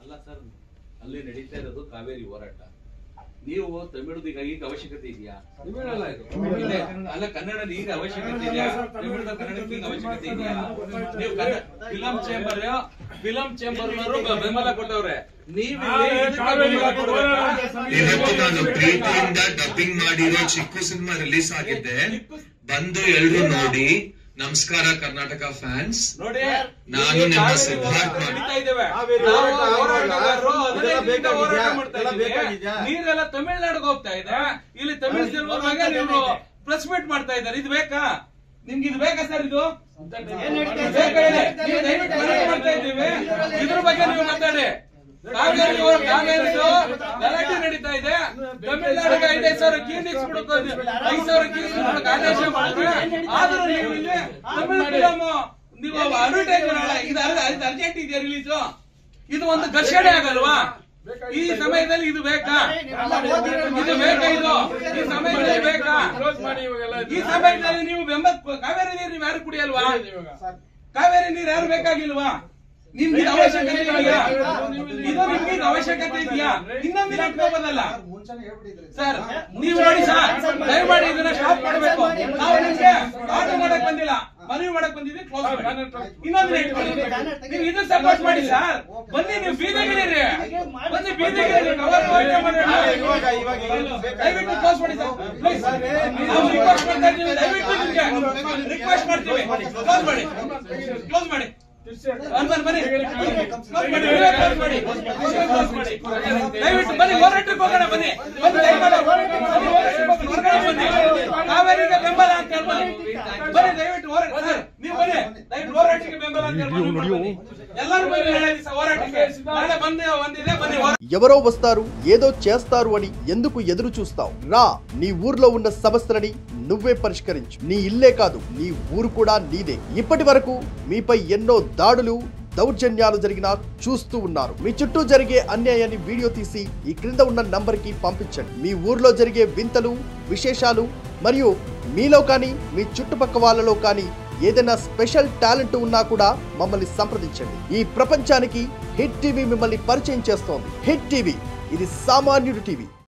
ಅಲ್ಲ ಸರ್ ಅಲ್ಲಿ ನಡೀತಾ ಇರೋದು ಕಾವೇರಿ ಹೋರಾಟ ನೀವು ತಮಿಳುದು ಈಗ ಈಗ ಅವಶ್ಯಕತೆ ಇದೆಯಾ ತಮಿಳಲ್ಲ ಇದು. ಇಲ್ಲ, ಅಲ್ಲ ಕನ್ನಡ ಈಗ ಅವಶ್ಯಕತೆ ಇದೆಯಾ ತಮಿಳ್ದ ಕನ್ನಡಕ್ಕೆ ಈಗ ಅವಶ್ಯಕತೆ ಇದೆಯಾ ನೀವು ಫಿಲಂ ಚೇಂಬರ್ ಫಿಲಂ ಚೇಂಬರ್ ಬೆಂಬಲ ಕೊಟ್ಟವ್ರೆ ನೀವು ನಾವೇ ಕಾವೇರಿಗೆ ಹೋರಾಟ ಇವತ್ತು ನಾನು ಪ್ರೀತಿಯಿಂದ ಡಬ್ಬಿಂಗ್ ಮಾಡಿರೋ ಚಿಕ್ಕು ಸಿನಿಮಾ ರಿಲೀಸ್ ಆಗಿದ್ದೆ ಬಂದು ಎಲ್ರು ನೋಡಿ ನಮಸ್ಕಾರ ಕರ್ನಾಟಕ ಫ್ಯಾನ್ಸ್ ನೋಡಿ ನಾನು ಇಲ್ಲಿ ನಿಮ್ಮ ಕಾವೇರಿ ಸಿದ್ಧಾರ್ಥ ಹೋರಾಟ ನಡೀತಾ ಇದ್ದೇವೆ. ಕಾವೇರಿ ನಾವು ಹೋರಾಟ ಹೋರಾಟಗಾರರು ಆಗುವಾಗ ಹದಿನೈದು ಇದೆಲ್ಲ ದಿನದಿಂದ ಹೋರಾಟ ಬೇಕಾಗಿದ್ಯಾ? ಮಾಡ್ತಾ ಇದೆಲ್ಲ ಇದ್ದೀವಿ. ಬೇಕಾಗಿದ್ಯಾ? ನೀರೆಲ್ಲ ತಮಿಳ್ನಾಡಿಗೆ ಹೋಗ್ತಾ ಇದೆ ಇಲ್ಲಿ ತಮಿಳ್ ಹೌದು, ಸಿನಿಮಾ ಹೋರಾಟ ಬಗ್ಗೆ ನೀವು ಇದೆ. ಪ್ರೆಸ್ ಮೀಟ್ ಮಾಡ್ತಾ ಇದ್ದಾರೆ ಇದು ಬೇಕಾ ನಿಮ್ಗೆ ಇದು ಬೇಕಾ ಸರ್ ಇದು ಏನ್ ನಡೀತಾ ಇದೆ? ಬೇಕಾ ಇದೆ? ನೀವು ದಯವಿಟ್ಟು ಮನವಿ ಮಾಡ್ತಾ ಇದ್ದೀವಿ ಇದ್ರ ಬಗ್ಗೆ ನೀವು ಮಾತಾಡಿ ಕಾವೇರಿ ಹೋರಾಟ- ಕಾವೇರಿದು ಗಲಾಟೆ ನಡೀತಾ ಇದೆ ತಮಿಳ್ನಾಡಿಗೆ ಐದೈದು ಸಾವಿರ ಕ್ಲಿನಿಕ್ಸ್ ಬಿಡಕ್ಕೆ ಐದು ಸಾವಿರ ಕ್ಲಿನಿಕ್ಸ್ ಬಿಡಕ್ಕೆ ಆದೇಶ ಮಾಡಿದ್ರೆ ಆದ್ರೂ ನೀವು ಇಲ್ಲಿ ತಮಿಳ್ ಫಿಲಮ್ ನೀವು ಅಡ್ವರ್ಟೈಸ್ ಮಾಡಲ್ಲ ಇದು ಅರ್ಧ- ಇದು ಅರ್ಜೆಂಟ್ ಇದೆಯಾ ರಿಲೀಸ್ ಇದು ಒಂದು ಘರ್ಷಣೆ ಆಗಲ್ವಾ ಈ ಸಮಯದಲ್ಲಿ ಇದು ಬೇಕಾ ಇದು ಬೇಕಾ ಇದು ಈ ಸಮಯದಲ್ಲಿ ಬೇಕಾ ಕ್ಲೋಸ್ ಮಾಡಿ ಇವಾಗೆಲ್ಲ ಈ ಸಮಯದಲ್ಲಿ ನೀವು ಬೆಂಬಲ ಕಾವೇರಿ ನೀರು ನೀವು ಯಾರು ಕುಡಿಯಲ್ವಾ ಇವಾಗ. ಕಾವೇರಿ ನೀರು ಯಾರು ಬೇಕಾಗಿಲ್ವಾ ನಿಮ್ಗೆ ಇದು ಅವಶ್ಯಕತೆ ಇದೆಯಾ ಇದು ನಿಮ್ಗೆ ಇದು ಅವಶ್ಯಕತೆ ಇದೆಯಾ ಇನ್ನೊಂದು ದಿನ ಇಟ್ಕೋಬೋದಲ್ಲ ಸರ್ ನೀವು ನೋಡಿ ಸರ್ ದಯಮಾಡಿ ಇದನ್ನ ಸ್ಟಾಪ್ ಮಾಡಬೇಕು ನಾವು ನಿಮ್ಗೆ ಆರ್ಡರ್ ಮಾಡಕ್ ಬಂದಿಲ್ಲ ಮನವಿ ಮಾಡಕ್ ಬಂದಿದ್ವಿ ಕ್ಲೋಸ್ ಮಾಡಿ ಇನ್ನೊಂದು ದಿನ ಇಟ್ಕೊಳ್ಳಿ ನೀವು ಇದು ಸಪೋರ್ಟ್ ಮಾಡಿ ಸರ್ ಬನ್ನಿ ನೀವು ಬೀದಿಗಿಳಿರಿ ಬನ್ನಿ ಬೀದಿಗಿಳಿರಿ ಕವರ್ ಇವಾಗ ಇವಾಗ ಏನು ಬೇಕಾಗಿಲ್ಲ. ದಯವಿಟ್ಟು ಕ್ಲೋಸ್ ಮಾಡಿ ಸರ್ ಪ್ಲೀಸ್ ನಾವು ರಿಕ್ವೆಸ್ಟ್ ಮಾಡ್ತಾ ಇದ್ದೀವಿ ದಯವಿಟ್ಟು ನಿಮ್ಗೆ ರಿಕ್ವೆಸ್ಟ್ ಮಾಡ್ತೀವಿ ಕ್ಲೋಸ್ ಮಾಡಿ ಕ್ಲೋಸ್ ಮಾಡಿ ಅನ್ಬನ್ ಬನ್ನಿ ಕ್ಲೋಸ್ ಮಾಡಿ ಕ್ಲೋಸ್ ಮಾಡಿ ಕ್ಲೋಸ್ ಮಾಡಿ ದಯವಿಟ್ಟು ಬನ್ನಿ ಹೋರಾಟಕ್ಕೆ ಹೋಗೋಣ ಬನ್ನಿ ಬನ್ನಿ ದಯಮಾಡಿ ಬನ್ನಿ, ಹೋರಾಟಕ್ಕೆ ಹೋಗೋಣ. ಹೊರಗಡೆ ಬನ್ನಿ ಕಾವೇರಿಗೆ ಬೆಂಬಲ ಅಂತ ಹೇಳ್ಬನ್ನಿ ಬನ್ನಿ ದಯವಿಟ್ಟು ಹೋರಾಟ ಸರ್ ನೀವು ಬನ್ನಿ ದಯವಿಟ್ಟು ಹೋರಾಟಕ್ಕೆ ಬೆಂಬಲ ಅಂತ ಹೇಳ್ಬನ್ನಿ ಬನ್ನಿ. ಎಲ್ಲರೂ ಬನ್ನಿ ನಾಳೆ ದಿವಸ ಹೋರಾಟಕ್ಕೆ ನಾಳೆ ಬಂದೇ ಒಂದಿದೆ బన్నీ ఎవరో వస్తారు ఏదో చేస్తారు అని ఎందుకు ఎదురు చూస్తావు రా నీ ఊర్లో ఉన్న సమస్యలని నువ్వే పరిష్కరించు నీ ఇల్లే కాదు నీ ఊరు కూడా నీదే ఇప్పటి వరకు మీపై ఎన్నో దాడులు దౌర్జన్యాలు జరిగినా చూస్తూ ఉన్నారు మీ చుట్టూ జరిగే అన్యాయాన్ని వీడియో తీసి ఈ క్రింద ఉన్న నంబర్కి పంపించండి మీ ఊర్లో జరిగే వింతలు విశేషాలు మరియు మీలో కానీ మీ చుట్టుపక్క వాళ్ళలో కానీ ఏదైనా స్పెషల్ టాలెంట్ ఉన్నా కూడా మమ్మల్ని సంప్రదించండి ఈ ప్రపంచానికి హిట్ టీవీ మిమ్మల్ని పరిచయం చేస్తోంది హిట్ టీవీ ఇది సామాన్యుడి టీవీ